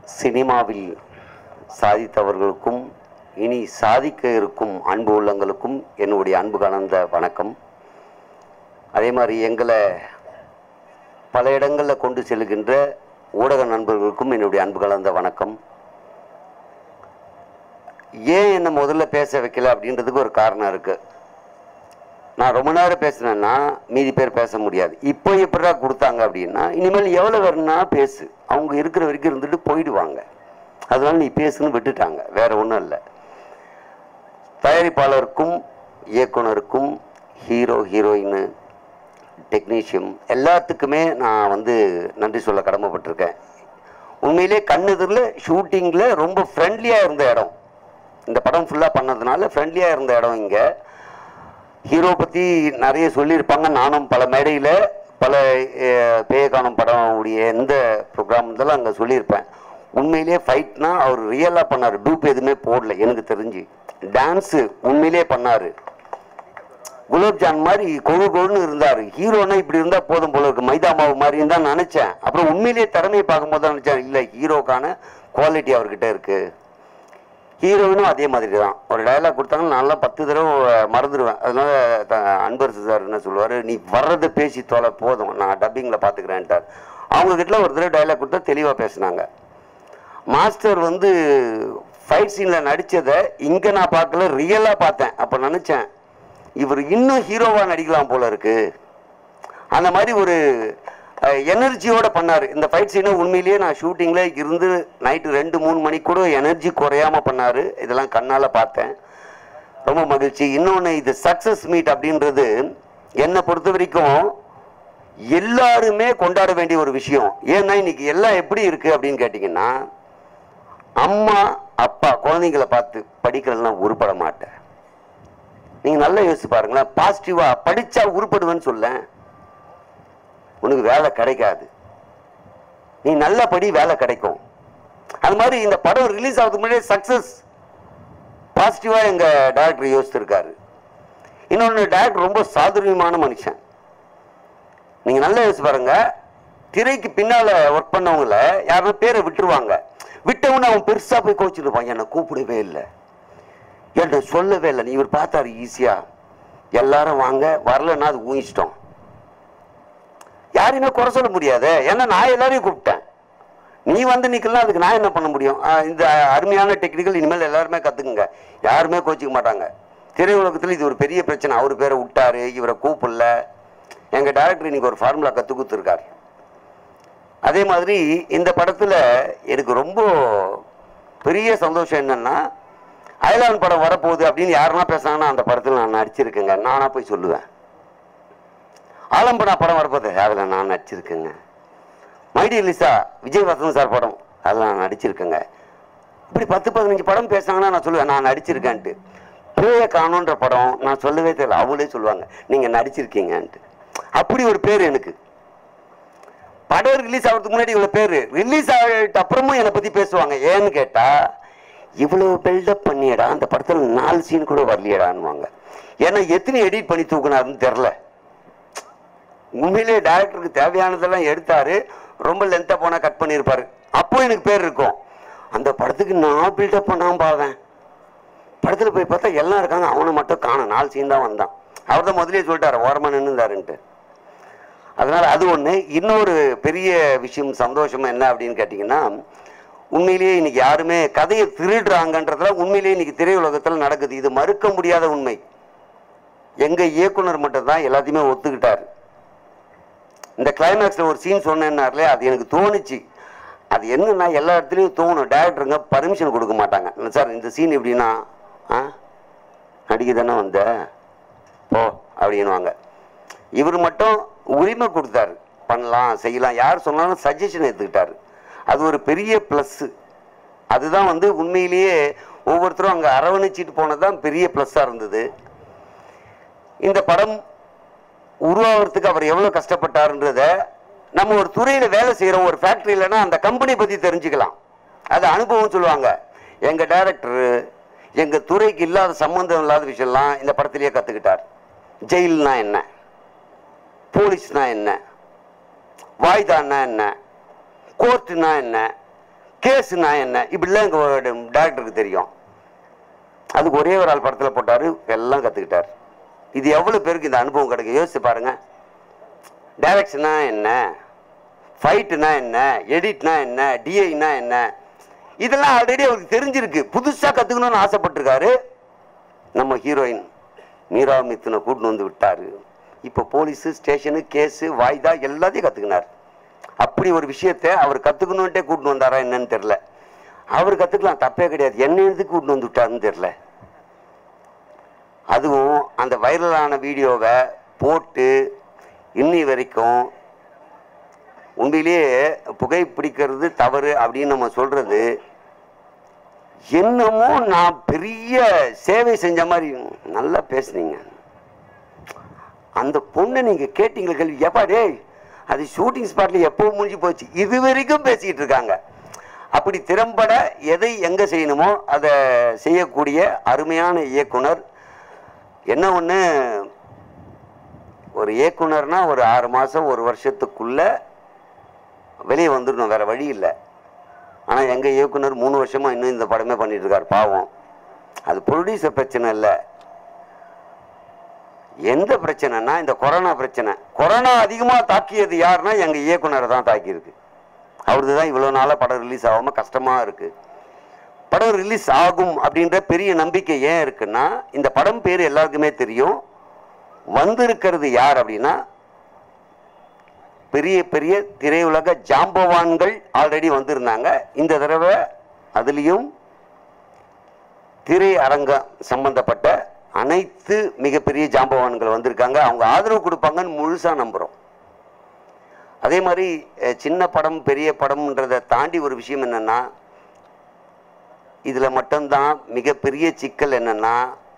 சினிமாவில் சாதித்தவர்களுக்கும் இனி சாதிக்க இருக்கும் அன்பு உள்ளங்களுக்கும் என்னுடைய அன்பு கலந்த வணக்கம் அதே மாதிரி எங்களை பல இடங்களில் கொண்டு செல்கின்ற ஊடக நண்பர்களுக்கும் என்னுடைய அன்பு கலந்த வணக்கம் ஏன் என்னை முதல்ல பேச வைக்கல அப்படின்றதுக்கு ஒரு காரணம் இருக்கு நான் ரொம்ப நேரம் பேசினேன்னா மீதி பேர் பேச முடியாது இப்போ எப்படா கொடுத்தாங்க அப்படின்னா இனிமேல் எவ்வளோ வரணும்னா பேசு அவங்க இருக்கிற வரைக்கும் இருந்துட்டு போயிடுவாங்க அதனால நீ பேசுன்னு விட்டுட்டாங்க வேற ஒன்றும் இல்லை தயாரிப்பாளருக்கும் இயக்குனருக்கும் ஹீரோ ஹீரோயின் டெக்னீஷியம் எல்லாத்துக்குமே நான் வந்து நன்றி சொல்ல கடமைப்பட்டிருக்கேன் உண்மையிலே கண்ணெதிரில் ஷூட்டிங்கில் ரொம்ப ஃப்ரெண்ட்லியாக இருந்த இடம் இந்த படம் ஃபுல்லாக பண்ணதுனால ஃப்ரெண்ட்லியாக இருந்த இடம் இங்கே ஹீரோ பற்றி நிறைய சொல்லியிருப்பாங்க நானும் பல மேடையில் பல அஹ், பேய காணும் படம் உடைய எந்த ப்ரோக்ராம் இதெல்லாம் அங்கே சொல்லியிருப்பேன் உண்மையிலேயே ஃபைட்னா அவர் ரியலாக பண்ணார் டூப் எதுவுமே போடல எனக்கு தெரிஞ்சு டான்ஸு உண்மையிலேயே பண்ணார் குலோப்ஜான் மாதிரி கொழு கொழுன்னு இருந்தார் ஹீரோனா இப்படி இருந்தால் போதும் போல இருக்கு மைதா மாவு மாதிரின்னு தான் நினச்சேன் அப்புறம் உண்மையிலேயே திறமையை பார்க்கும்போது தான் நினச்சேன் இல்லை ஹீரோக்கான குவாலிட்டி அவர்கிட்ட இருக்குது ஹீரோயினும் அதே மாதிரி தான் ஒரு டயலாக் கொடுத்தாங்கன்னா நான்லாம் பத்து தடவை மறந்துடுவேன் அதனால த- அன்பர் சார் என்ன சொல்லுவார் நீ வர்றதை பேசி தொலை போதும் நான் டப்பிங்கில் பார்த்துக்கிறேன்ட்டார் அவங்க கிட்ட ஒரு தடவை டயலாக் கொடுத்தா தெளிவாக பேசுனாங்க மாஸ்டர் வந்து ஃபைட் சீனில் நடித்ததை இங்கே நான் பார்க்கல ரியலாக பார்த்தேன் அப்போ நினச்சேன் இவர் இன்னும் ஹீரோவாக நடிக்கலாம் போல இருக்கு அந்த மாதிரி ஒரு எனர்ஜியோட பண்ணார் இந்த ஃபைட் சீனை உண்மையிலேயே நான் ஷூட்டிங்கில் இருந்து நைட்டு ரெண்டு மூணு மணிக்கு கூட எனர்ஜி குறையாம பண்ணார் இதெல்லாம் கண்ணால் பார்த்தேன் ரொம்ப மகிழ்ச்சி இன்னொன்று இது சக்ஸஸ் மீட் அப்படின்றது என்னை பொறுத்த வரைக்கும் எல்லாருமே கொண்டாட வேண்டிய ஒரு விஷயம் ஏன்னா இன்னைக்கு எல்லாம் எப்படி இருக்கு அப்படின்னு கேட்டிங்கன்னா அம்மா அப்பா குழந்தைங்களை பார்த்து படிக்கலன்னா உருப்பட மாட்டேன் நீங்க நல்லா யோசிச்சு பாருங்களேன் பாசிட்டிவா படிச்சா உருப்படுவேன்னு சொல்லேன் உனக்கு வேலை கிடைக்காது நீ நல்ல படி வேலை கிடைக்கும் அது மாதிரி இந்த படம் ரிலீஸ் ஆகிறதுக்கு முன்னாடியே சக்சஸ் பாசிட்டிவா எங்க டைரக்டர் யோசிச்சிருக்காரு இன்னொன்று டைரக்டர் ரொம்ப சாதுரியமான மனுஷன் நீங்க நல்லா யோசிச்சு பாருங்க திரைக்கு பின்னால ஒர்க் பண்ணவங்கள யாருன்னா பேரை விட்டுருவாங்க விட்டவன அவன் பெருசா போய் கோச்சிருப்பான் என்னை கூப்பிடவே இல்லை என்கிட்ட சொல்லவே இல்லை நீ இவர் பார்த்தாரு ஈஸியா எல்லாரும் வாங்க வரலன்னா அது ஊகிச்சிட்டோம் யாரையுமே குறை சொல்ல முடியாது ஏன்னா நான் எல்லாரையும் கூப்பிட்டேன் நீ வந்து நிக்கலாம் அதுக்கு நான் என்ன பண்ண முடியும் ஆஹ் இந்த அருமையான டெக்னிக்கல் இனிமேல் எல்லாருமே கத்துக்குங்க யாருமே கோச்சிக்க மாட்டாங்க திரையுலகத்தில் இது ஒரு பெரிய பிரச்சனை அவர் பேரை விட்டாரு இவரை கூப்பிடல எங்க டைரக்டர் இன்னைக்கு ஒரு ஃபார்முலா கத்து கொடுத்துருக்காரு அதே மாதிரி இந்த படத்துல எனக்கு ரொம்ப பெரிய சந்தோஷம் என்னன்னா அயலான் படம் வரப்போகுது அப்படின்னு யாரெல்லாம் பேசுனாங்கன்னா அந்த படத்தில் நான் நடிச்சிருக்கேங்க நானா போய் சொல்லுவேன் ஆலம்பனா படம் வரப்போகுது அதில் நான் நடிச்சிருக்கேங்க மைடி லிசா விஜய் வசந்த் சார் படம் அதில் நான் நடிச்சிருக்கேங்க இப்படி பத்து பதினஞ்சு படம் பேசுனாங்கன்னா நான் சொல்லுவேன் நான் நடிச்சிருக்கேன்ட்டு பேய காணுன்ற படம் நான் சொல்லவே தெரியல அவங்களே சொல்லுவாங்க நீங்கள் நடிச்சிருக்கீங்கன்ட்டு அப்படி ஒரு பேர் எனக்கு படம் ரிலீஸ் ஆகிறதுக்கு முன்னாடி இவ்வளோ பேர் ரிலீஸ் ஆகிட்ட அப்புறமும் என்னை பற்றி பேசுவாங்க ஏன்னு கேட்டால் இவ்வளோ பில்டப் பண்ணியடா அந்த படத்தில் நாலு சீன் கூட வரலையடான்னுவாங்க ஏன்னா எத்தனை எடிட் பண்ணி தூக்குனாருன்னு தெரில உண்மையிலேயே டேரக்டருக்கு தேவையானதெல்லாம் எடுத்தாரு ரொம்ப லென்த்தாக போனால் கட் பண்ணியிருப்பாரு அப்போ எனக்கு பேர் இருக்கும் அந்த படத்துக்கு நான் பில்டப் பண்ணாம பாவேன் படத்தில் போய் பார்த்தா எல்லாம் இருக்காங்க அவனை மட்டும் காணும் நாலு சீன் தான் வந்தான் அவர் தான் முதலே சொல்லிட்டாரு ஓரமாக நின்றுந்தாருன்ட்டு அதனால அது ஒன்று இன்னொரு பெரிய விஷயம் சந்தோஷம் என்ன அப்படின்னு கேட்டிங்கன்னா உண்மையிலேயே இன்னைக்கு யாருமே கதையை திருடுறாங்கன்றதுல உண்மையிலேயே இன்னைக்கு திரையுலகத்தில் நடக்குது இது மறுக்க முடியாத உண்மை எங்க இயக்குனர் மட்டும் தான் எல்லாத்தையுமே ஒத்துக்கிட்டாரு இந்த கிளைமேக்ஸில் ஒரு சீன் சொன்னேன்னார்லே அது எனக்கு தோணுச்சு அது என்னன்னா எல்லா இடத்துலையும் தோணும் டேரக்டருங்க பர்மிஷன் கொடுக்க மாட்டாங்க சார் இந்த சீன் எப்படின்னா ஆ நடிக்க தானே வந்த போ அப்படின்னுவாங்க இவர் மட்டும் உரிமை கொடுத்தாரு பண்ணலாம் செய்யலாம் யார் சொன்னாலும் சஜஷன் எடுத்துக்கிட்டாரு அது ஒரு பெரிய ப்ளஸ்ஸு அதுதான் வந்து உண்மையிலேயே ஒவ்வொருத்தரும் அங்கே அரவணைச்சிட்டு போனது தான் பெரிய ப்ளஸ்ஸாக இருந்தது இந்த படம் உருவாகிறதுக்கு அவர் எவ்வளோ கஷ்டப்பட்டாருன்றத நம்ம ஒரு துறையில் வேலை செய்கிறோம் ஒரு ஃபேக்ட்ரியிலனா அந்த கம்பெனி பற்றி தெரிஞ்சுக்கலாம் அது அனுபவம் சொல்லுவாங்க எங்கள் டைரக்டரு எங்கள் துறைக்கு இல்லாத சம்மந்தம் இல்லாத விஷயம்லாம் இந்த படத்திலேயே கற்றுக்கிட்டார் ஜெயில்னா என்ன போலீஸ்னா என்ன வாய்தான்னா என்ன கோர்ட்டுனா என்ன கேஸ்னா என்ன இப்படிலாம் எங்கள் டேரக்டருக்கு தெரியும் அதுக்கு ஒரே ஒரு ஆள் படத்தில் போட்டார் எல்லாம் கற்றுக்கிட்டார் இது எவ்வளோ பேருக்கு இந்த அனுபவம் கிடைக்கும் யோசிச்சு பாருங்க டைரக்ஷனா என்ன ஃபைட்டுனா என்ன எடிட்னா என்ன டிஐனா என்ன இதெல்லாம் ஆல்ரெடி அவருக்கு தெரிஞ்சிருக்கு புதுசாக கற்றுக்கணும்னு ஆசைப்பட்டிருக்காரு நம்ம ஹீரோயின் மீரா மித்துனை கூட்டின்னு வந்து விட்டாரு இப்போ போலீஸு ஸ்டேஷனு கேஸு வாய்தா எல்லாத்தையும் கற்றுக்கினார் அப்படி ஒரு விஷயத்தை அவர் கற்றுக்கணுன்ட்டே கூட்டின்னு வந்தாரா என்னன்னு தெரில அவர் கற்றுக்கலாம் தப்பே கிடையாது என்ன எதுக்கு கூட்டின்னு வந்து விட்டாருன்னு தெரில அதுவும் அந்த வைரலான வீடியோவை போட்டு இன்னி வரைக்கும் உண்மையிலேயே புகைப்பிடிக்கிறது தவறு அப்படின்னு நம்ம சொல்றது என்னமோ நான் பெரிய சேவை செஞ்ச மாதிரி நல்லா பேசுனீங்க அந்த பொண்ணை நீங்க கேட்டீங்களா கேள்வி எப்பா டேய் அது ஷூட்டிங் ஸ்பாட்ல எப்போ முடிஞ்சு போச்சு இது வரைக்கும் பேசிக்கிட்டு இருக்காங்க அப்படி திறம்பட எதை எங்க செய்யணுமோ அதை செய்யக்கூடிய அருமையான இயக்குனர் என்ன ஒன்று ஒரு இயக்குனர்னா ஒரு ஆறு மாதம் ஒரு வருஷத்துக்குள்ள வெளியே வந்துடணும் வேற வழி இல்லை ஆனால் எங்கள் இயக்குனர் மூணு வருஷமாக இன்னும் இந்த படமே பண்ணிட்டு இருக்கார் பாவம் அது ப்ரொடியூசர் பிரச்சனை இல்லை எந்த பிரச்சனைனா இந்த கொரோனா பிரச்சனை கொரோனா அதிகமாக தாக்கியது யாருன்னா எங்கள் இயக்குனரை தான் தாக்கியிருக்கு அவரது தான் இவ்வளோ நாளாக படம் ரிலீஸ் ஆகாமல் கஷ்டமாக இருக்குது படம் ரிலீஸ் ஆகும் அப்படின்ற பெரிய நம்பிக்கை ஏன் இருக்குன்னா இந்த படம் பேர் எல்லாருக்குமே தெரியும் வந்திருக்கிறது யார் அப்படின்னா பெரிய பெரிய திரையுலக ஜாம்பவான்கள் ஆல்ரெடி வந்திருந்தாங்க இந்த தடவை அதுலேயும் திரை அரங்கம் சம்பந்தப்பட்ட அனைத்து மிகப்பெரிய ஜாம்பவான்கள் வந்திருக்காங்க அவங்க ஆதரவு கொடுப்பாங்கன்னு முழுசா நம்புறோம் அதே மாதிரி அஹ், சின்ன படம் பெரிய படம்ன்றதை தாண்டி ஒரு விஷயம் என்னன்னா இதுல மட்டும்தான் மிகப்பெரிய சிக்கல் என்னன்னா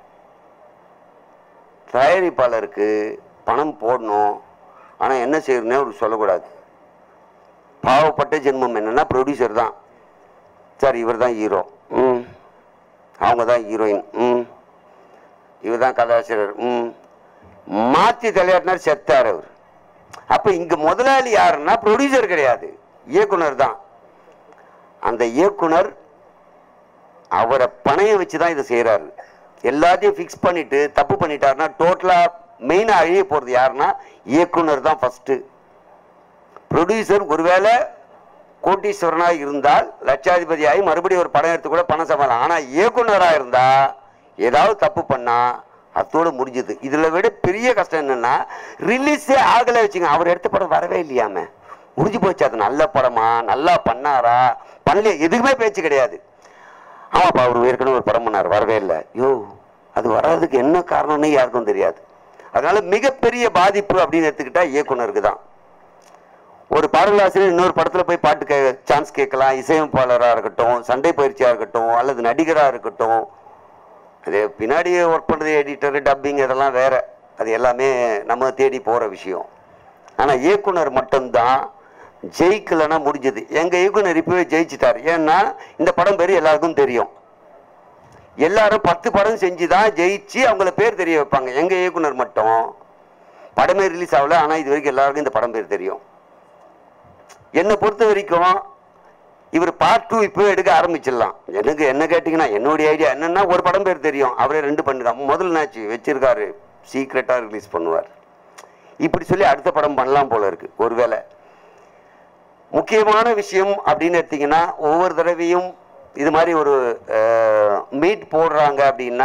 தயாரிப்பாளருக்கு பணம் போடணும் ஆனா என்ன செய்யணும்னே அவருக்கு சொல்லக்கூடாது பாவப்பட்ட ஜென்மம் என்னன்னா ப்ரொடியூசர் தான் சார் இவர் தான் ஹீரோ ம் அவங்க தான் ஹீரோயின் ம் இவர் தான் கதாசிரியர் ம் மாற்றி தலையாட்டினார் செத்தார் அவர் அப்போ இங்கே முதலாளி யாருன்னா ப்ரொடியூசர் கிடையாது இயக்குனர் தான் அந்த இயக்குனர் அவரை பணைய வச்சு தான் இதை செய்கிறாரு எல்லாத்தையும் ஃபிக்ஸ் பண்ணிட்டு தப்பு பண்ணிட்டாருன்னா டோட்டலாக மெயினாக அழிய போகிறது யாருன்னா இயக்குனர் தான் ஃபஸ்ட்டு ப்ரொடியூசர் ஒருவேளை கோட்டீஸ்வரனாக இருந்தால் லட்சாதிபதி ஆகி மறுபடியும் ஒரு படம் எடுத்து கூட பணம் சமாளம் ஆனால் இயக்குனராக இருந்தால் ஏதாவது தப்பு பண்ணா அத்தோடு முடிஞ்சது இதில் விட பெரிய கஷ்டம் என்னன்னா ரிலீஸே ஆகலை வச்சுங்க அவர் எடுத்த படம் வரவே இல்லையாம முடிஞ்சு போச்சு அது நல்ல படமா நல்லா பண்ணாரா பண்ணல எதுக்குமே பேச்சு கிடையாது ஆமாப்பா அவர் ஏற்கனவே ஒரு படம் பண்ணார் வரவே இல்லை யோ அது வராததுக்கு என்ன காரணம்னு யாருக்கும் தெரியாது அதனால மிகப்பெரிய பாதிப்பு அப்படின்னு எடுத்துக்கிட்டா இயக்குனருக்கு தான் ஒரு பாடலாசிரியர் இன்னொரு படத்துல போய் பாட்டு கே சான்ஸ் கேட்கலாம் இசையமைப்பாளராக இருக்கட்டும் சண்டை பயிற்சியாக இருக்கட்டும் அல்லது நடிகராக இருக்கட்டும் அது பின்னாடி ஒர்க் பண்ணுறது எடிட்டர் டப்பிங் இதெல்லாம் வேற அது எல்லாமே நம்ம தேடி போகிற விஷயம் ஆனால் இயக்குனர் மட்டும்தான் ஜெயிக்கலைன்னா முடிஞ்சது எங்கள் இயக்குனர் இப்பவே ஜெயிச்சிட்டார் ஏன்னா இந்த படம் பேர் எல்லாருக்கும் தெரியும் எல்லாரும் பத்து படம் செஞ்சு தான் ஜெயிச்சு அவங்கள பேர் தெரிய வைப்பாங்க எங்கள் இயக்குனர் மட்டும் படமே ரிலீஸ் ஆகல ஆனால் இது வரைக்கும் எல்லாருக்கும் இந்த படம் பேர் தெரியும் என்னை பொறுத்த வரைக்கும் இவர் பார்ட் டூ இப்போ எடுக்க ஆரம்பிச்சிடலாம் எனக்கு என்ன கேட்டிங்கன்னா என்னுடைய ஐடியா என்னன்னா ஒரு படம் பேர் தெரியும் அவரே ரெண்டு பண்ணிருக்காங்க முதல் நாச்சு வச்சிருக்காரு சீக்ரெட்டாக ரிலீஸ் பண்ணுவார் இப்படி சொல்லி அடுத்த படம் பண்ணலாம் போல இருக்கு ஒருவேளை முக்கியமான விஷயம் அப்படின்னு எடுத்தீங்கன்னா ஒவ்வொரு தடவையும் இது மாதிரி ஒரு மீட் போடுறாங்க அப்படின்னா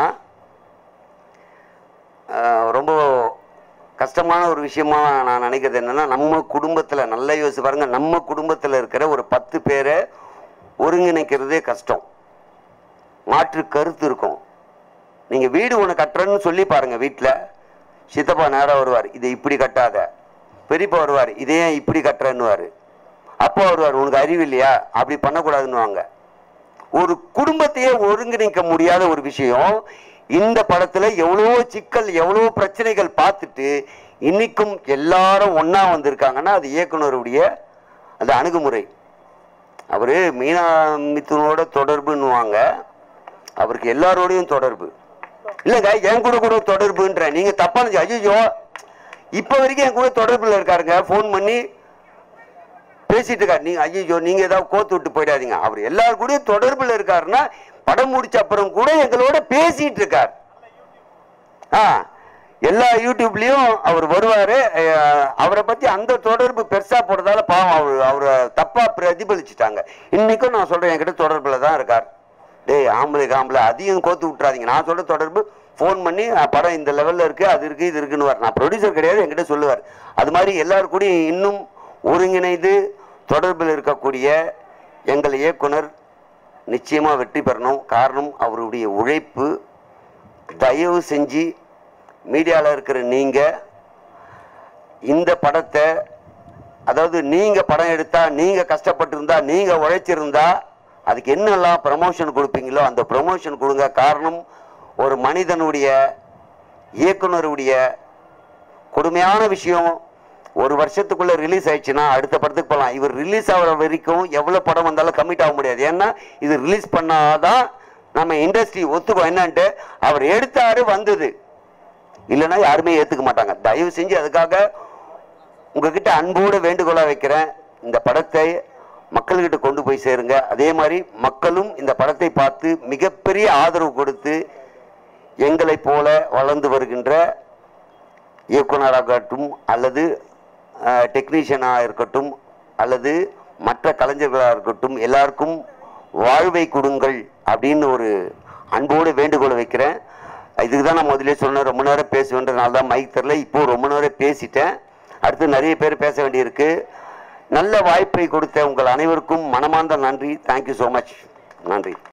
அஹ், ரொம்ப கஷ்டமான ஒரு விஷயமா நான் நினைக்கிறது என்னன்னா நம்ம குடும்பத்தில் நல்லா யோசிச்சு பாருங்க நம்ம குடும்பத்தில் இருக்கிற ஒரு பத்து பேரை ஒருங்கிணைக்கிறதே கஷ்டம் மாற்று கருத்து இருக்கும் நீங்கள் வீடு ஒன்று கட்டுறேன்னு சொல்லி பாருங்க வீட்டில் சித்தப்பா நேரம் வருவார் இதை இப்படி கட்டாத பெரியப்பா வருவார் இதை ஏன் இப்படி கட்டுறேன்னுவார் அப்பா வருவார் உனக்கு அறிவு இல்லையா அப்படி பண்ணக்கூடாதுன்னுவாங்க ஒரு குடும்பத்தையே ஒருங்கிணைக்க முடியாத ஒரு விஷயம் இந்த படத்துல எவ்வளவோ சிக்கல் எவ்வளவோ பிரச்சனைகள் பார்த்துட்டு இன்னைக்கும் எல்லாரும் ஒண்ணா வந்திருக்காங்கன்னா அது இயக்குனருடைய அந்த அணுகுமுறை அவரு மீனா மிதுனோட தொடர்புன்னுவாங்க அவருக்கு எல்லாரோடையும் தொடர்பு இல்லைங்க என் கூட கூட தொடர்புன்ற நீங்க தப்பா நினைச்சு ஐயோ இப்ப வரைக்கும் என் கூட தொடர்புல இருக்காருங்க ஃபோன் பண்ணி பேசிட்டு இருக்காரு நீங்க ஐயோ நீங்க ஏதாவது கோத்து விட்டு போயிடாதீங்க அவர் எல்லாரும் கூடயும் தொடர்புல இருக்காருன்னா படம் முடிச்ச அப்புறம் கூட எங்களோட பேசிட்டு இருக்கார் ஆ எல்லா யூடியூப்லயும் அவர் வருவாரு அஹ், அவரை பத்தி அந்த தொடர்பு பெருசா போடுறதால பாவம் அவர் அவரை தப்பா பிரதிபலிச்சுட்டாங்க இன்னைக்கும் நான் சொல்றேன் என்கிட்ட தொடர்புல தான் இருக்கார் டேய் ஆம்பளை ஆம்பளை அதையும் கோத்து விட்டுறாதீங்க நான் சொல்ற தொடர்பு ஃபோன் பண்ணி அஹ், படம் இந்த லெவல்ல இருக்கு அது இருக்கு இது இருக்குன்னு நான் ப்ரொடியூசர் கிடையாது என்கிட்ட சொல்லுவார் அது மாதிரி எல்லாரும் கூடயும் இன்னும் ஒருங்கிணைந்து தொடர்பில் இருக்கக்கூடிய எங்கள் இயக்குனர் நிச்சயமா வெற்றி பெறணும் காரணம் அவருடைய உழைப்பு தயவு செஞ்சு மீடியாவில் இருக்கிற நீங்க இந்த படத்தை அதாவது நீங்க படம் எடுத்தா நீங்க கஷ்டப்பட்டிருந்தா நீங்க உழைச்சிருந்தா அதுக்கு என்னெல்லாம் ப்ரமோஷன் கொடுப்பீங்களோ அந்த ப்ரமோஷன் கொடுங்க காரணம் ஒரு மனிதனுடைய இயக்குனருடைய கொடுமையான விஷயம் ஒரு வருஷத்துக்குள்ள ரிலீஸ் ஆயிடுச்சுன்னா அடுத்த படத்துக்கு போகலாம் இவர் ரிலீஸ் ஆகிற வரைக்கும் எவ்வளோ படம் வந்தாலும் கமிட் ஆக முடியாது ஏன்னா இது ரிலீஸ் பண்ணாதான் நம்ம இண்டஸ்ட்ரி ஒத்துக்கும் என்னன்ட்டு அவர் எடுத்தாரு வந்தது இல்லைன்னா யாருமே ஏற்றுக்க மாட்டாங்க தயவு செஞ்சு அதுக்காக உங்ககிட்ட அன்போடு வேண்டுகோளா வைக்கிறேன் இந்த படத்தை மக்கள்கிட்ட கொண்டு போய் சேருங்க அதே மாதிரி மக்களும் இந்த படத்தை பார்த்து மிகப்பெரிய ஆதரவு கொடுத்து எங்களைப் போல வளர்ந்து வருகின்ற இயக்குனராகட்டும் அல்லது டெக்னீஷியனாக இருக்கட்டும் அல்லது மற்ற கலைஞர்களாக இருக்கட்டும் எல்லாருக்கும் வாழ்வை கொடுங்கள் அப்படின்னு ஒரு அன்போடு வேண்டுகோள் வைக்கிறேன் இதுக்கு தான் நான் முதல்ல சொன்னேன் ரொம்ப நேரம் பேசுவேன்றதுனால தான் மைக் தெரில இப்போ ரொம்ப நேரம் பேசிட்டேன் அடுத்து நிறைய பேர் பேச வேண்டியிருக்கு நல்ல வாய்ப்பை கொடுத்த உங்கள் அனைவருக்கும் மனமார்ந்த நன்றி தேங்க்யூ ஸோ மச் நன்றி